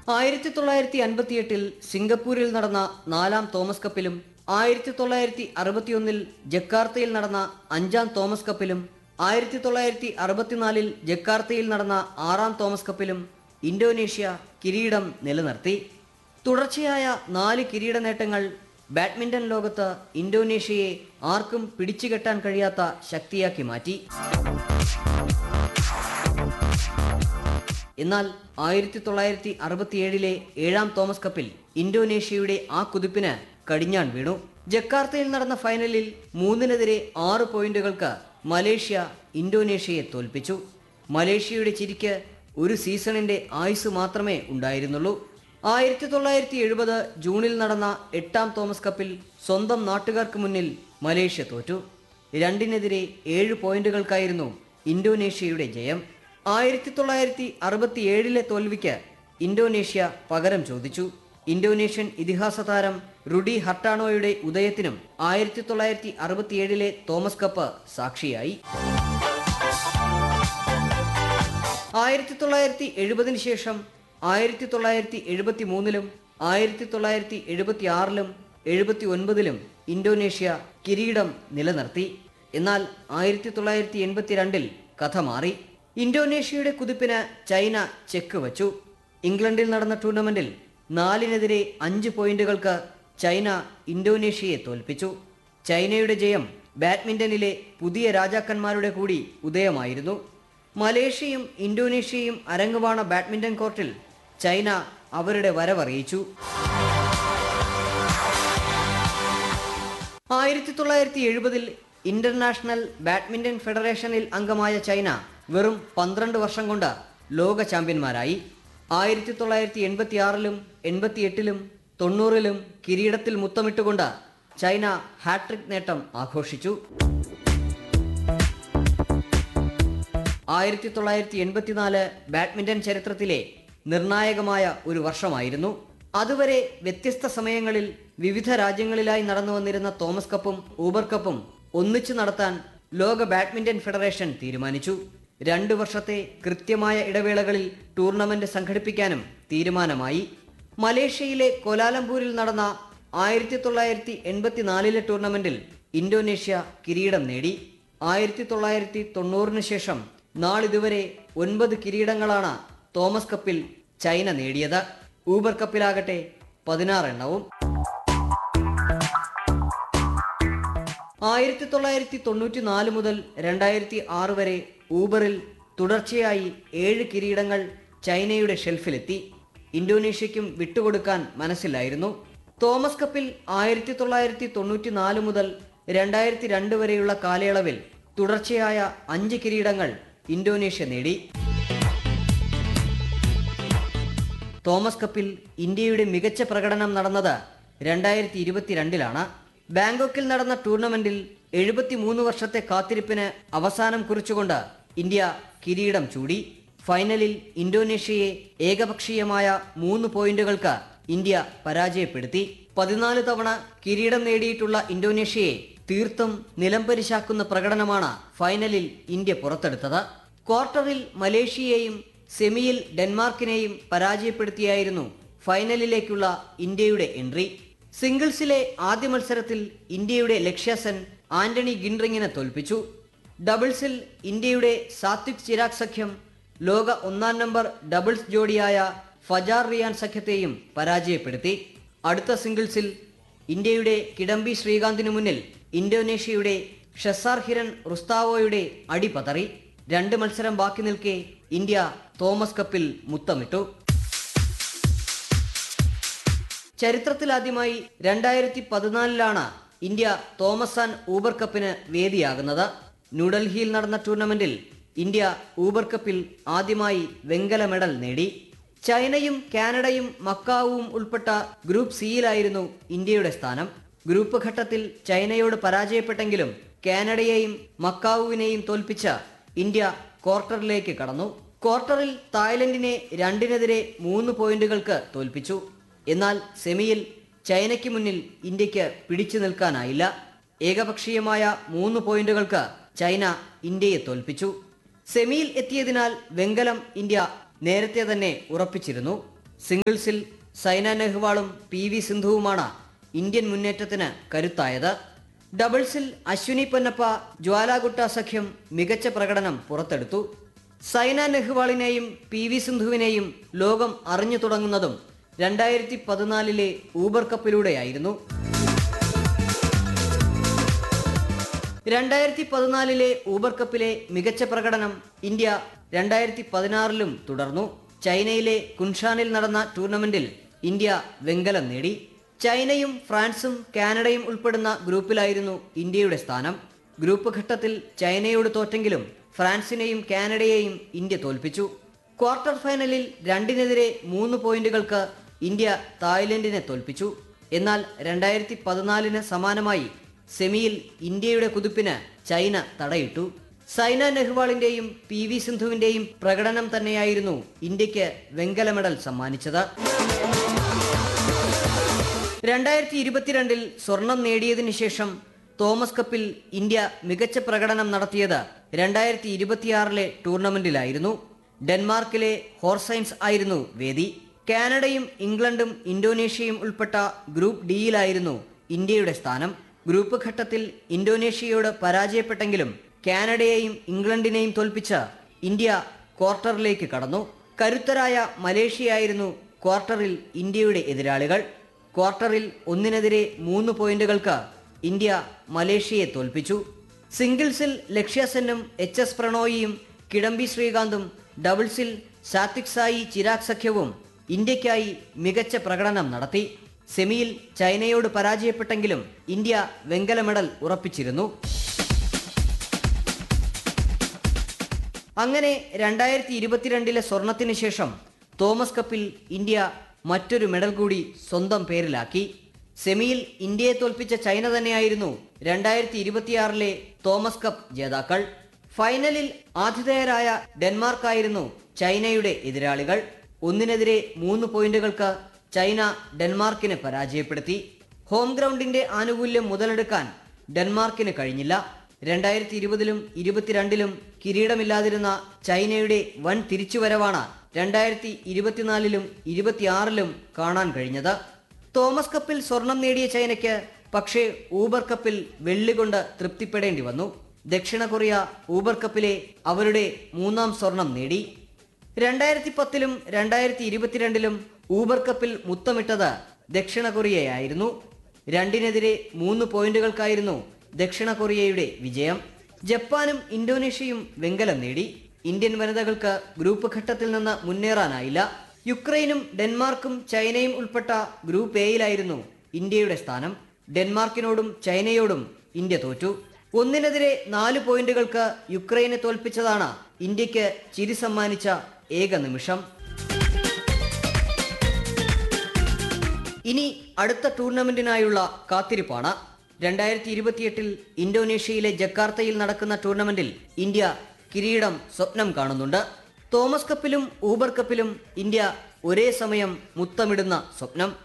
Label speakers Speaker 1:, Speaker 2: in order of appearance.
Speaker 1: ആയിരത്തി തൊള്ളായിരത്തി അൻപത്തിയെട്ടിൽ സിംഗപ്പൂരിൽ നടന്ന നാലാം തോമസ് കപ്പിലും ആയിരത്തി തൊള്ളായിരത്തി അറുപത്തിയൊന്നിൽ ജക്കാർത്തയിൽ നടന്ന അഞ്ചാം തോമസ് കപ്പിലും ആയിരത്തി തൊള്ളായിരത്തി അറുപത്തിനാലിൽ ജക്കാർത്തയിൽ നടന്ന ആറാം തോമസ് കപ്പിലും ഇന്തോനേഷ്യ കിരീടം നിലനിർത്തി തുടർച്ചയായ നാല് കിരീട നേട്ടങ്ങൾ ബാഡ്മിന്റൺ ലോകത്ത് ഇന്തോനേഷ്യയെ ആർക്കും പിടിച്ചുകെട്ടാൻ കഴിയാത്ത ശക്തിയാക്കി മാറ്റി എന്നാൽ ആയിരത്തി തൊള്ളായിരത്തി അറുപത്തിയേഴിലെ ഏഴാം തോമസ് കപ്പിൽ ഇന്തോനേഷ്യയുടെ ആ കുതിപ്പിന് കടിഞ്ഞാൺ വീണു ജക്കാർത്തയിൽ നടന്ന ഫൈനലിൽ മൂന്നിനെതിരെ ആറ് പോയിന്റുകൾക്ക് മലേഷ്യ ഇന്തോനേഷ്യയെ തോൽപ്പിച്ചു മലേഷ്യയുടെ ചിരിക്ക് ഒരു സീസണിന്റെ ആയുസ് മാത്രമേ ഉണ്ടായിരുന്നുള്ളൂ ആയിരത്തി തൊള്ളായിരത്തി എഴുപത് ജൂണിൽ നടന്ന എട്ടാം തോമസ് കപ്പിൽ സ്വന്തം നാട്ടുകാർക്ക് മുന്നിൽ മലേഷ്യ തോറ്റു രണ്ടിനെതിരെ ഏഴ് പോയിന്റുകൾക്കായിരുന്നു ഇന്തോനേഷ്യയുടെ ജയം ആയിരത്തി തൊള്ളായിരത്തി അറുപത്തിയേഴിലെ തോൽവിക്ക് ഇന്തോനേഷ്യ പകരം ചോദിച്ചു ഇന്തോനേഷ്യൻ ഇതിഹാസ താരം റുഡി ഹർട്ടാണോയുടെ ഉദയത്തിനും ആയിരത്തി തൊള്ളായിരത്തി അറുപത്തിയേഴിലെ തോമസ് കപ്പ് സാക്ഷിയായി ആയിരത്തി തൊള്ളായിരത്തി എഴുപതിന് ശേഷം ആയിരത്തി തൊള്ളായിരത്തി എഴുപത്തി മൂന്നിലും ആയിരത്തി തൊള്ളായിരത്തി എഴുപത്തി ആറിലും എഴുപത്തി ഒൻപതിലും ഇന്തോനേഷ്യ കിരീടം നിലനിർത്തി എന്നാൽ ആയിരത്തി തൊള്ളായിരത്തി എൺപത്തിരണ്ടിൽ കഥ മാറി ഇന്തോനേഷ്യയുടെ കുതിപ്പിന് ചൈന ചെക്ക് വച്ചു ഇംഗ്ലണ്ടിൽ നടന്ന ടൂർണമെന്റിൽ നാലിനെതിരെ അഞ്ച് പോയിന്റുകൾക്ക് ചൈന ഇന്തോനേഷ്യയെ തോൽപ്പിച്ചു ചൈനയുടെ ജയം ബാഡ്മിന്റണിലെ പുതിയ രാജാക്കന്മാരുടെ കൂടി ഉദയമായിരുന്നു മലേഷ്യയും ഇന്തോനേഷ്യയും അരങ്ങുവാണ ബാഡ്മിന്റൺ കോർട്ടിൽ ചൈന അവരുടെ വരവറിയിച്ചു ആയിരത്തി തൊള്ളായിരത്തി എഴുപതിൽ ഇന്റർനാഷണൽ ബാഡ്മിന്റൺ ഫെഡറേഷനിൽ അംഗമായ ചൈന വെറും പന്ത്രണ്ട് വർഷം കൊണ്ട് ലോക ചാമ്പ്യന്മാരായി ആയിരത്തി തൊള്ളായിരത്തി എൺപത്തി ആറിലും എൺപത്തിയെട്ടിലും തൊണ്ണൂറിലും കിരീടത്തിൽ മുത്തമിട്ടുകൊണ്ട് ചൈന ഹാട്രിക് നേട്ടം ആഘോഷിച്ചു ആയിരത്തി തൊള്ളായിരത്തി എൺപത്തിനാല് ബാഡ്മിന്റൺ ചരിത്രത്തിലെ നിർണായകമായ ഒരു വർഷമായിരുന്നു അതുവരെ വ്യത്യസ്ത സമയങ്ങളിൽ വിവിധ രാജ്യങ്ങളിലായി നടന്നു വന്നിരുന്ന തോമസ് കപ്പും ഊബർ കപ്പും ഒന്നിച്ചു നടത്താൻ ലോക ബാഡ്മിന്റൺ ഫെഡറേഷൻ തീരുമാനിച്ചു രണ്ടു വർഷത്തെ കൃത്യമായ ഇടവേളകളിൽ ടൂർണമെന്റ് സംഘടിപ്പിക്കാനും തീരുമാനമായി മലേഷ്യയിലെ കോലാലംപൂരിൽ നടന്ന ആയിരത്തി തൊള്ളായിരത്തി എൺപത്തിനാലിലെ ടൂർണമെന്റിൽ ഇന്തോനേഷ്യ കിരീടം നേടി ആയിരത്തി തൊള്ളായിരത്തി തൊണ്ണൂറിന് ശേഷം നാളിതുവരെ ഒൻപത് കിരീടങ്ങളാണ് തോമസ് കപ്പിൽ ചൈന നേടിയത് ഊബർ കപ്പിലാകട്ടെ പതിനാറ് എണ്ണവും ആയിരത്തി തൊള്ളായിരത്തി തൊണ്ണൂറ്റി നാല് മുതൽ രണ്ടായിരത്തി ആറ് വരെ ഊബറിൽ തുടർച്ചയായി ഏഴ് കിരീടങ്ങൾ ചൈനയുടെ ഷെൽഫിലെത്തി ഇന്തോനേഷ്യയ്ക്കും വിട്ടുകൊടുക്കാൻ മനസ്സിലായിരുന്നു തോമസ് കപ്പിൽ ആയിരത്തി തൊള്ളായിരത്തി തൊണ്ണൂറ്റി നാല് മുതൽ രണ്ടായിരത്തി രണ്ട് വരെയുള്ള കാലയളവിൽ തുടർച്ചയായ അഞ്ച് കിരീടങ്ങൾ ഇന്തോനേഷ്യ നേടി തോമസ് കപ്പിൽ ഇന്ത്യയുടെ മികച്ച പ്രകടനം നടന്നത് രണ്ടായിരത്തി ഇരുപത്തിരണ്ടിലാണ് ബാങ്കോക്കിൽ നടന്ന ടൂർണമെന്റിൽ എഴുപത്തിമൂന്ന് വർഷത്തെ കാത്തിരിപ്പിന് അവസാനം കുറിച്ചുകൊണ്ട് ഇന്ത്യ കിരീടം ചൂടി ഫൈനലിൽ ഇന്തോനേഷ്യയെ ഏകപക്ഷീയമായ മൂന്ന് പോയിന്റുകൾക്ക് ഇന്ത്യ പരാജയപ്പെടുത്തി പതിനാല് തവണ കിരീടം നേടിയിട്ടുള്ള ഇന്തോനേഷ്യയെ തീർത്തും നിലംപരിശാക്കുന്ന പ്രകടനമാണ് ഫൈനലിൽ ഇന്ത്യ പുറത്തെടുത്തത് ക്വാർട്ടറിൽ മലേഷ്യയെയും സെമിയിൽ ഡെൻമാർക്കിനെയും പരാജയപ്പെടുത്തിയായിരുന്നു ഫൈനലിലേക്കുള്ള ഇന്ത്യയുടെ എൻട്രി സിംഗിൾസിലെ ആദ്യ മത്സരത്തിൽ ഇന്ത്യയുടെ ലക്ഷ്യസെൻ ആന്റണി ഗിൻറിങ്ങിനെ തോൽപ്പിച്ചു ഡബിൾസിൽ ഇന്ത്യയുടെ സാത്വിക് ചിരാഗ് സഖ്യം ലോക ഒന്നാം നമ്പർ ഡബിൾസ് ജോഡിയായ ഫജാർ റിയാൻ സഖ്യത്തെയും പരാജയപ്പെടുത്തി അടുത്ത സിംഗിൾസിൽ ഇന്ത്യയുടെ കിഡംബി ശ്രീകാന്തിനു മുന്നിൽ ഇന്തോനേഷ്യയുടെ ഷസാർ ഹിരൺ റുസ്താവോയുടെ അടി പതറി രണ്ട് മത്സരം ബാക്കി നിൽക്കെ ഇന്ത്യ തോമസ് കപ്പിൽ മുത്തമിട്ടു ചരിത്രത്തിലാദ്യമായി രണ്ടായിരത്തി പതിനാലിലാണ് ഇന്ത്യ തോമസ് ആൻഡ് ഊബർ കപ്പിന് വേദിയാകുന്നത് ന്യൂഡൽഹിയിൽ നടന്ന ടൂർണമെന്റിൽ ഇന്ത്യ ഊബർ കപ്പിൽ ആദ്യമായി വെങ്കല മെഡൽ നേടി ചൈനയും കാനഡയും മക്കാവും ഉൾപ്പെട്ട ഗ്രൂപ്പ് സിയിലായിരുന്നു ഇന്ത്യയുടെ സ്ഥാനം ഗ്രൂപ്പ് ഘട്ടത്തിൽ ചൈനയോട് പരാജയപ്പെട്ടെങ്കിലും കാനഡയെയും മക്കാവുവിനെയും തോൽപ്പിച്ച ഇന്ത്യ ക്വാർട്ടറിലേക്ക് കടന്നു ക്വാർട്ടറിൽ തായ്ലൻഡിനെ രണ്ടിനെതിരെ മൂന്ന് പോയിന്റുകൾക്ക് തോൽപ്പിച്ചു എന്നാൽ സെമിയിൽ ചൈനയ്ക്ക് മുന്നിൽ ഇന്ത്യക്ക് പിടിച്ചു നിൽക്കാനായില്ല ഏകപക്ഷീയമായ മൂന്ന് പോയിന്റുകൾക്ക് ചൈന ഇന്ത്യയെ തോൽപ്പിച്ചു സെമിയിൽ എത്തിയതിനാൽ വെങ്കലം ഇന്ത്യ നേരത്തെ തന്നെ ഉറപ്പിച്ചിരുന്നു സിംഗിൾസിൽ സൈന നെഹ്വാളും പി വി സിന്ധുവുമാണ് ഇന്ത്യൻ മുന്നേറ്റത്തിന് കരുത്തായത് ഡബിൾസിൽ അശ്വിനി പൊന്നപ്പ ജ്വാലാഗുട്ട സഖ്യം മികച്ച പ്രകടനം പുറത്തെടുത്തു സൈന നെഹ്വാളിനെയും പി വി സിന്ധുവിനെയും ലോകം അറിഞ്ഞു തുടങ്ങുന്നതും രണ്ടായിരത്തി പതിനാലിലെ ഊബർ കപ്പിലൂടെയായിരുന്നു രണ്ടായിരത്തി പതിനാലിലെ ഊബർ കപ്പിലെ മികച്ച പ്രകടനം ഇന്ത്യ രണ്ടായിരത്തി പതിനാറിലും തുടർന്നു ചൈനയിലെ കുൻഷാനിൽ നടന്ന ടൂർണമെന്റിൽ ഇന്ത്യ വെങ്കലം നേടി ചൈനയും ഫ്രാൻസും കാനഡയും ഉൾപ്പെടുന്ന ഗ്രൂപ്പിലായിരുന്നു ഇന്ത്യയുടെ സ്ഥാനം ഗ്രൂപ്പ് ഘട്ടത്തിൽ ചൈനയോട് തോറ്റെങ്കിലും ഫ്രാൻസിനെയും കാനഡയെയും ഇന്ത്യ തോൽപ്പിച്ചു ക്വാർട്ടർ ഫൈനലിൽ രണ്ടിനെതിരെ മൂന്ന് പോയിന്റുകൾക്ക് ഇന്ത്യ തായ്ലൻഡിനെ തോൽപ്പിച്ചു എന്നാൽ രണ്ടായിരത്തി പതിനാലിന് സമാനമായി സെമിയിൽ ഇന്ത്യയുടെ കുതിപ്പിന് ചൈന തടയിട്ടു സൈന നെഹ്വാളിന്റെയും പി വി സിന്ധുവിന്റെയും പ്രകടനം തന്നെയായിരുന്നു ഇന്ത്യക്ക് വെങ്കല മെഡൽ സമ്മാനിച്ചത് രണ്ടായിരത്തി ഇരുപത്തിരണ്ടിൽ സ്വർണം നേടിയതിനു ശേഷം തോമസ് കപ്പിൽ ഇന്ത്യ മികച്ച പ്രകടനം നടത്തിയത് രണ്ടായിരത്തി ഇരുപത്തിയാറിലെ ടൂർണമെന്റിലായിരുന്നു ഡെൻമാർക്കിലെ ഹോർസൈൻസ് ആയിരുന്നു വേദി കാനഡയും ഇംഗ്ലണ്ടും ഇന്തോനേഷ്യയും ഉൾപ്പെട്ട ഗ്രൂപ്പ് ഡിയിലായിരുന്നു ഇന്ത്യയുടെ സ്ഥാനം ഗ്രൂപ്പ് ഘട്ടത്തിൽ ഇന്തോനേഷ്യയോട് പരാജയപ്പെട്ടെങ്കിലും കാനഡയെയും ഇംഗ്ലണ്ടിനെയും തോൽപ്പിച്ച് ഇന്ത്യ ക്വാർട്ടറിലേക്ക് കടന്നു കരുത്തരായ മലേഷ്യയായിരുന്നു ക്വാർട്ടറിൽ ഇന്ത്യയുടെ എതിരാളികൾ ക്വാർട്ടറിൽ ഒന്നിനെതിരെ മൂന്ന് പോയിന്റുകൾക്ക് ഇന്ത്യ മലേഷ്യയെ തോൽപ്പിച്ചു സിംഗിൾസിൽ ലക്ഷ്യസെന്നും എച്ച് എസ് പ്രണോയിയും കിഡംബി ശ്രീകാന്തും ഡബിൾസിൽ സാത്വിക് സായി ചിരാഗ് സഖ്യവും ഇന്ത്യക്കായി മികച്ച പ്രകടനം നടത്തി സെമിയിൽ ചൈനയോട് പരാജയപ്പെട്ടെങ്കിലും ഇന്ത്യ വെങ്കല മെഡൽ ഉറപ്പിച്ചിരുന്നു അങ്ങനെ രണ്ടായിരത്തി ഇരുപത്തിരണ്ടിലെ സ്വർണത്തിന് ശേഷം തോമസ് കപ്പിൽ ഇന്ത്യ മറ്റൊരു മെഡൽ കൂടി സ്വന്തം പേരിലാക്കി സെമിയിൽ ഇന്ത്യയെ തോൽപ്പിച്ച ചൈന തന്നെയായിരുന്നു രണ്ടായിരത്തി ഇരുപത്തിയാറിലെ തോമസ് കപ്പ് ജേതാക്കൾ ഫൈനലിൽ ആതിഥേയരായ ഡെൻമാർക്കായിരുന്നു ചൈനയുടെ എതിരാളികൾ ഒന്നിനെതിരെ മൂന്ന് പോയിന്റുകൾക്ക് ചൈന ഡെൻമാർക്കിനെ പരാജയപ്പെടുത്തി ഹോം ഗ്രൗണ്ടിന്റെ ആനുകൂല്യം മുതലെടുക്കാൻ ഡെൻമാർക്കിന് കഴിഞ്ഞില്ല രണ്ടായിരത്തി ഇരുപതിലും ഇരുപത്തിരണ്ടിലും കിരീടമില്ലാതിരുന്ന ചൈനയുടെ വൻ തിരിച്ചുവരവാണ് രണ്ടായിരത്തി ഇരുപത്തിനാലിലും ഇരുപത്തിയാറിലും കാണാൻ കഴിഞ്ഞത് തോമസ് കപ്പിൽ സ്വർണം നേടിയ ചൈനയ്ക്ക് പക്ഷേ ഊബർ കപ്പിൽ വെള്ളി കൊണ്ട് തൃപ്തിപ്പെടേണ്ടി വന്നു ദക്ഷിണ കൊറിയ ഊബർ കപ്പിലെ അവരുടെ മൂന്നാം സ്വർണം നേടി രണ്ടായിരത്തി പത്തിലും രണ്ടായിരത്തി ഇരുപത്തിരണ്ടിലും ഊബർ കപ്പിൽ മുത്തമിട്ടത് ദക്ഷിണ കൊറിയയായിരുന്നു രണ്ടിനെതിരെ മൂന്ന് പോയിന്റുകൾക്കായിരുന്നു ദക്ഷിണ കൊറിയയുടെ വിജയം ജപ്പാനും ഇന്തോനേഷ്യയും വെങ്കലം നേടി ഇന്ത്യൻ വനിതകൾക്ക് ഗ്രൂപ്പ് ഘട്ടത്തിൽ നിന്ന് മുന്നേറാനായില്ല യുക്രൈനും ഡെൻമാർക്കും ചൈനയും ഉൾപ്പെട്ട ഗ്രൂപ്പ് എയിലായിരുന്നു ഇന്ത്യയുടെ സ്ഥാനം ഡെൻമാർക്കിനോടും ചൈനയോടും ഇന്ത്യ തോറ്റു ഒന്നിനെതിരെ നാല് പോയിന്റുകൾക്ക് യുക്രൈനെ തോൽപ്പിച്ചതാണ് ഇന്ത്യക്ക് ചിരി സമ്മാനിച്ച ഏക നിമിഷം ഇനി അടുത്ത ടൂർണമെന്റിനായുള്ള കാത്തിരിപ്പാണ് രണ്ടായിരത്തി ഇരുപത്തിയെട്ടിൽ ഇന്തോനേഷ്യയിലെ ജക്കാർത്തയിൽ നടക്കുന്ന ടൂർണമെന്റിൽ ഇന്ത്യ കിരീടം സ്വപ്നം കാണുന്നുണ്ട് തോമസ് കപ്പിലും ഊബർ കപ്പിലും ഇന്ത്യ ഒരേ സമയം മുത്തമിടുന്ന സ്വപ്നം